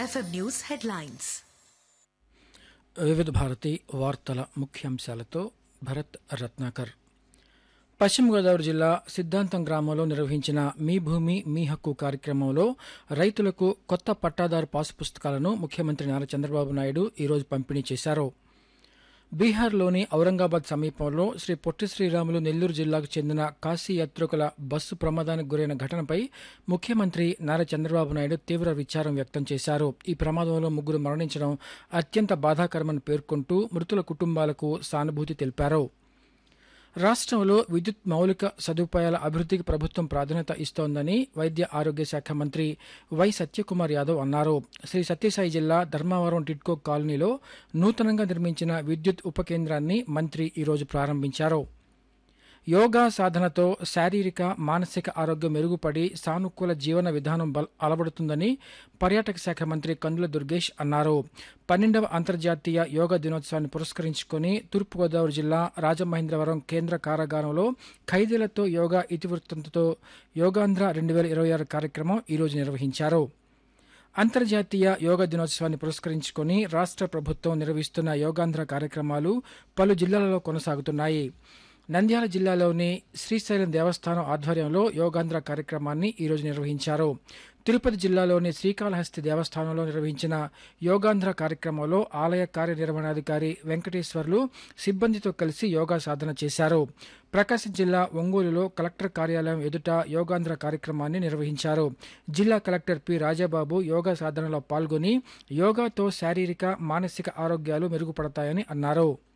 FM News headlines. వివిధ భారతి వార్తల ముఖ్యాంశాలతో భరత్ రత్నాకర్ పశ్చిమ గోదావరి జిల్లా సిద్ధాంతం గ్రామంలో నిర్వహించిన మీ భూమి మీ హక్కు కార్యక్రమంలో రైతులకు కొత్త పట్టాదారు పాసు పుస్తకాలను ముఖ్యమంత్రి నారా చంద్రబాబు నాయుడు ఈరోజు పంపిణీ చేశారు బీహార్లోని ఔరంగాబాద్ సమీపంలో శ్రీ పొట్టి శ్రీరాములు నెల్లూరు జిల్లాకు చెందిన కాశీ యాత్రికుల బస్సు ప్రమాదానికి గురైన ఘటనపై ముఖ్యమంత్రి నారా చంద్రబాబు నాయుడు తీవ్ర విచారం వ్యక్తం చేశారు ఈ ప్రమాదంలో ముగ్గురు మరణించడం అత్యంత బాధాకరమని పేర్కొంటూ మృతుల కుటుంబాలకు సానుభూతి తెలిపారు రాష్ట్రంలో విద్యుత్ మౌలిక సదుపాయాల అభివృద్ధికి ప్రభుత్వం ప్రాధాన్యత ఇస్తోందని వైద్య ఆరోగ్య శాఖ మంత్రి వై సత్యకుమార్ యాదవ్ అన్నారు శ్రీ సత్యసాయి జిల్లా ధర్మవరం టిడ్కో కాలనీలో నూతనంగా నిర్మించిన విద్యుత్ ఉప కేంద్రాన్ని మంత్రి ఈరోజు ప్రారంభించారు యోగా సాధనతో శారీరక మానసిక ఆరోగ్యం మెరుగుపడి సానుకూల జీవన విధానం బల అలవడుతుందని పర్యాటక శాఖ మంత్రి కందుల దుర్గేష్ అన్నారు పన్నెండవ అంతర్జాతీయ యోగా దినోత్సవాన్ని పురస్కరించుకుని తూర్పుగోదావరి జిల్లా రాజమహేంద్రవరం కేంద్ర కారాగారంలో ఖైదీలతో యోగా ఇతివృత్తంతో యోగాంధ్ర రెండు వేల ఇరవై ఆరు కార్యక్రమం ఈరోజు నిర్వహించారు అంతర్జాతీయ యోగా దినోత్సవాన్ని పురస్కరించుకుని రాష్ట్ర ప్రభుత్వం నిర్వహిస్తున్న యోగాంధ్ర కార్యక్రమాలు పలు జిల్లాలలో కొనసాగుతున్నాయి నంద్యాల జిల్లాలోని శ్రీశైలం దేవస్థానం ఆధ్వర్యంలో యోగాంధ్ర కార్యక్రమాన్ని ఈరోజు నిర్వహించారు తిరుపతి జిల్లాలోని శ్రీకాళహస్తి దేవస్థానంలో నిర్వహించిన యోగాంధ్ర కార్యక్రమంలో ఆలయ కార్యనిర్వహణాధికారి వెంకటేశ్వర్లు సిబ్బందితో కలిసి యోగా సాధన చేశారు ప్రకాశం జిల్లా ఒంగోలులో కలెక్టర్ కార్యాలయం ఎదుట యోగాంధ్ర కార్యక్రమాన్ని నిర్వహించారు జిల్లా కలెక్టర్ పి రాజాబాబు యోగా సాధనలో పాల్గొని యోగాతో శారీరక మానసిక ఆరోగ్యాలు మెరుగుపడతాయని అన్నారు